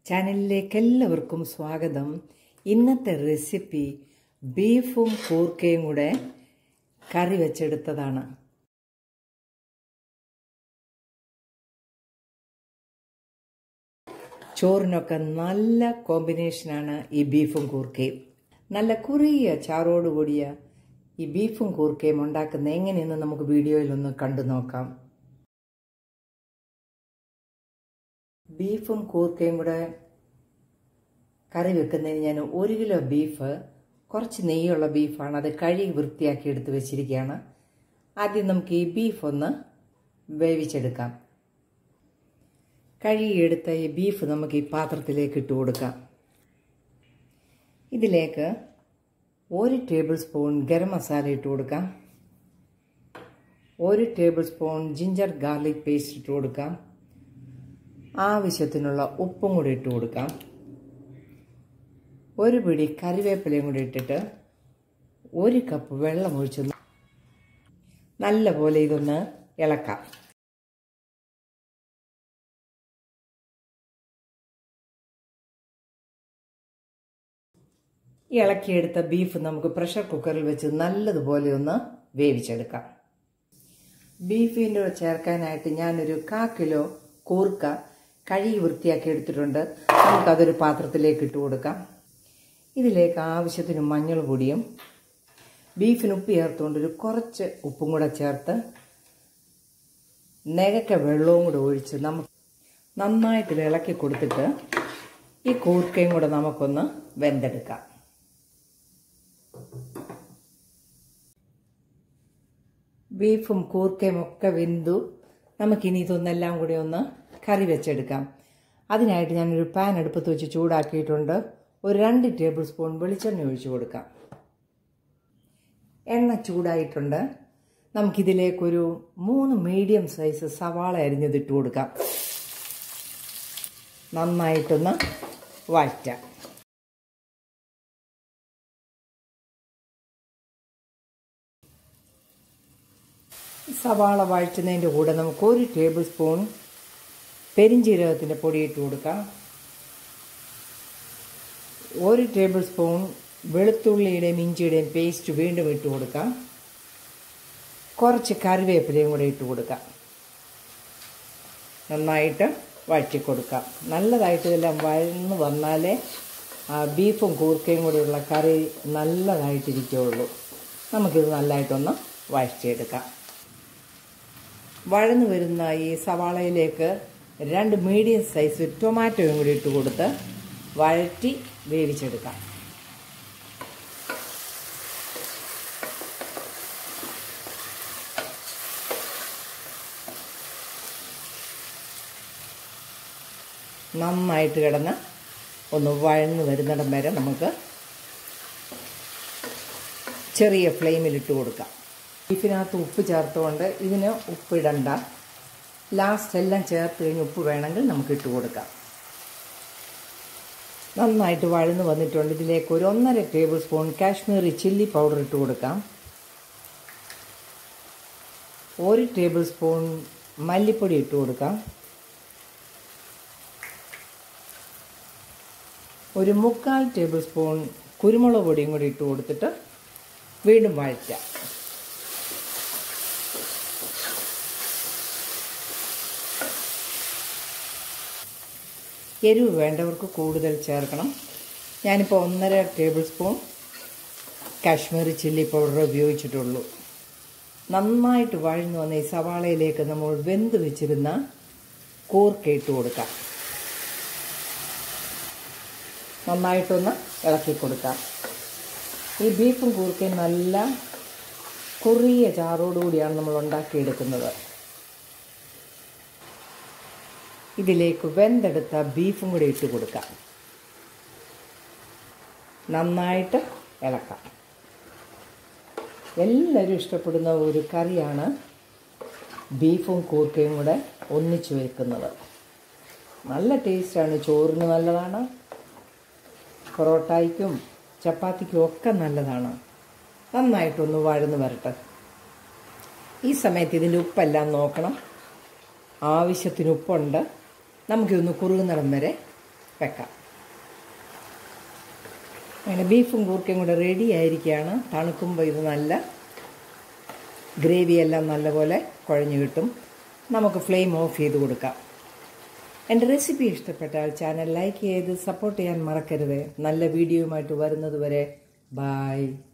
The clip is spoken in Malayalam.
ചാനലിലേക്ക് എല്ലാവർക്കും സ്വാഗതം ഇന്നത്തെ റെസിപ്പി ബീഫും കൂർക്കയും കൂടെ കറി വെച്ചെടുത്തതാണ് ചോറിനൊക്കെ നല്ല കോമ്പിനേഷനാണ് ഈ ബീഫും കൂർക്കയും നല്ല കുറിയ ചാറോട് കൂടിയ ഈ ബീഫും കൂർക്കയും ഉണ്ടാക്കുന്ന എങ്ങനെയെന്ന് നമുക്ക് വീഡിയോയിലൊന്ന് കണ്ടു നോക്കാം ബീഫും കൂർക്കയും കൂടെ കറി വെക്കുന്നതിന് ഞാൻ ഒരു കിലോ ബീഫ് കുറച്ച് നെയ്യുള്ള ബീഫാണ് അത് കഴുകി വൃത്തിയാക്കി എടുത്ത് വെച്ചിരിക്കുകയാണ് ആദ്യം നമുക്ക് ഈ ബീഫ് ഒന്ന് വേവിച്ചെടുക്കാം കഴുകിയെടുത്ത ഈ ബീഫ് നമുക്ക് ഈ പാത്രത്തിലേക്ക് ഇട്ട് കൊടുക്കാം ഇതിലേക്ക് ഒരു ടേബിൾ സ്പൂൺ ഗരം മസാല ഇട്ട് കൊടുക്കാം ഒരു tablespoon ginger garlic paste ഇട്ട് കൊടുക്കാം ആവശ്യത്തിനുള്ള ഉപ്പും കൂടി ഇട്ട് കൊടുക്കാം ഒരു പിടി കറിവേപ്പിലയും കൂടി ഇട്ടിട്ട് ഒരു കപ്പ് വെള്ളം ഒഴിച്ച് നല്ല പോലെ ഇതൊന്ന് ഇളക്കാം ഇളക്കിയെടുത്ത ബീഫ് നമുക്ക് പ്രഷർ കുക്കറിൽ വെച്ച് നല്ലതുപോലെ ഒന്ന് വേവിച്ചെടുക്കാം ബീഫിൻ്റെ ചേർക്കാനായിട്ട് ഞാനൊരു കാ കിലോ കൂർക്ക കഴുകി വൃത്തിയാക്കി എടുത്തിട്ടുണ്ട് നമുക്കതൊരു പാത്രത്തിലേക്ക് ഇട്ട് കൊടുക്കാം ഇതിലേക്ക് ആവശ്യത്തിന് മഞ്ഞൾ പൊടിയും ബീഫിന് ഉപ്പ് ചേർത്തുകൊണ്ട് ഒരു കുറച്ച് ഉപ്പും കൂടെ ചേർത്ത് നെകക്ക വെള്ളവും കൂടെ ഒഴിച്ച് നമുക്ക് നന്നായിട്ട് ഇളക്കി കൊടുത്തിട്ട് ഈ കൂർക്കയും കൂടെ നമുക്കൊന്ന് വെന്തെടുക്കാം ബീഫും കൂർക്കയും ഒക്കെ വെന്തു നമുക്കിനി ഇതൊന്നെല്ലാം കൂടി ഒന്ന് കറി വെച്ചെടുക്കാം അതിനായിട്ട് ഞാനൊരു പാൻ അടുപ്പത്ത് വെച്ച് ചൂടാക്കിയിട്ടുണ്ട് ഒരു രണ്ട് ടേബിൾ സ്പൂൺ വെളിച്ചെണ്ണ ഒഴിച്ചു കൊടുക്കാം എണ്ണ ചൂടായിട്ടുണ്ട് നമുക്കിതിലേക്കൊരു മൂന്ന് മീഡിയം സൈസ് സവാള അരിഞ്ഞതിട്ട് കൊടുക്കാം നന്നായിട്ടൊന്ന് വഴറ്റാം സവാള വഴറ്റുന്നതിൻ്റെ കൂടെ നമുക്ക് ഒരു ടേബിൾ സ്പൂൺ പെരിഞ്ജീരകത്തിൻ്റെ പൊടി ഇട്ട് കൊടുക്കാം ഒരു ടേബിൾ സ്പൂൺ വെളുത്തുള്ളിയുടെയും ഇഞ്ചിയുടെയും പേസ്റ്റ് വീണ്ടും ഇട്ട് കൊടുക്കാം കുറച്ച് കറിവേപ്പിലയും കൂടെ ഇട്ട് കൊടുക്കാം നന്നായിട്ട് വഴറ്റി കൊടുക്കാം നല്ലതായിട്ട് ഇതെല്ലാം വഴന്ന് വന്നാലേ ബീഫും കൂർക്കയും കൂടെയുള്ള കറി നല്ലതായിട്ടിരിക്കുകയുള്ളൂ നമുക്കിത് നല്ലതായിട്ടൊന്ന് വഴറ്റിയെടുക്കാം വഴന്നു വരുന്ന ഈ സവാളയിലേക്ക് രണ്ട് മീഡിയം സൈസ് ടൊമാറ്റോയും കൂടി ഇട്ട് കൊടുത്ത് വഴറ്റി വേവിച്ചെടുക്കാം നന്നായിട്ട് കിടന്ന് ഒന്ന് വഴന്ന് വരുന്നിടം വരെ നമുക്ക് ചെറിയ ഫ്ലെയിമിലിട്ട് കൊടുക്കാം ബീഫിനകത്ത് ഉപ്പ് ചേർത്തുകൊണ്ട് ഇതിന് ഉപ്പിടണ്ട ലാസ്റ്റ് എല്ലാം ചേർത്ത് കഴിഞ്ഞ് ഉപ്പ് വേണമെങ്കിൽ നമുക്ക് ഇട്ട് കൊടുക്കാം നന്നായിട്ട് വഴന്ന് വന്നിട്ടുണ്ട് ഇതിലേക്ക് ഒരു ഒന്നര tablespoon Kashmiri chilli powder ഇട്ട് കൊടുക്കാം ഒരു ടേബിൾ സ്പൂൺ മല്ലിപ്പൊടി ഇട്ട് കൊടുക്കാം ഒരു മുക്കാൽ ടേബിൾ സ്പൂൺ കുരുമുളക് പൊടിയും കൂടി ഇട്ട് കൊടുത്തിട്ട് വീണ്ടും വഴറ്റാം എരിവ് വേണ്ടവർക്ക് കൂടുതൽ ചേർക്കണം ഞാനിപ്പോൾ ഒന്നര tablespoon Kashmiri chilli powder ഉപയോഗിച്ചിട്ടുള്ളൂ നന്നായിട്ട് വഴന്നു വന്ന ഈ സവാളയിലേക്ക് നമ്മൾ വെന്ത് വെച്ചിരുന്ന കൂർക്ക ഇട്ട് കൊടുക്കാം നന്നായിട്ടൊന്ന് ഇളക്കി കൊടുക്കാം ഈ ബീഫും കൂർക്കയും നല്ല കുറിയ ചാറോടുകൂടിയാണ് നമ്മൾ ഉണ്ടാക്കിയെടുക്കുന്നത് ഇതിലേക്ക് വെന്തെടുത്ത ബീഫും കൂടി ഇട്ട് കൊടുക്കാം നന്നായിട്ട് ഇളക്കാം എല്ലാവരും ഇഷ്ടപ്പെടുന്ന ഒരു കറിയാണ് ബീഫും കൂർക്കയും കൂടെ ഒന്നിച്ച് വെക്കുന്നത് നല്ല ടേസ്റ്റാണ് ചോറിന് നല്ലതാണ് പൊറോട്ടായ്ക്കും ചപ്പാത്തിക്കും ഒക്കെ നല്ലതാണ് നന്നായിട്ടൊന്ന് വഴന്ന് വരട്ടെ ഈ സമയത്ത് ഇതിൻ്റെ ഉപ്പെല്ലാം നോക്കണം ആവശ്യത്തിന് ഉപ്പുണ്ട് നമുക്കിതൊന്ന് കുറുകുന്നിടം വരെ വെക്കാം അങ്ങനെ ബീഫും കൂർക്കയും കൂടെ റെഡി ആയിരിക്കുകയാണ് തണുക്കുമ്പോൾ ഇത് നല്ല ഗ്രേവി എല്ലാം നല്ലപോലെ കുഴഞ്ഞു കിട്ടും നമുക്ക് ഫ്ലെയിം ഓഫ് ചെയ്ത് കൊടുക്കാം എൻ്റെ റെസിപ്പി ഇഷ്ടപ്പെട്ടാൽ ചാനൽ ലൈക്ക് ചെയ്ത് സപ്പോർട്ട് ചെയ്യാൻ മറക്കരുത് നല്ല വീഡിയോയുമായിട്ട് വരുന്നത് വരെ ബായ്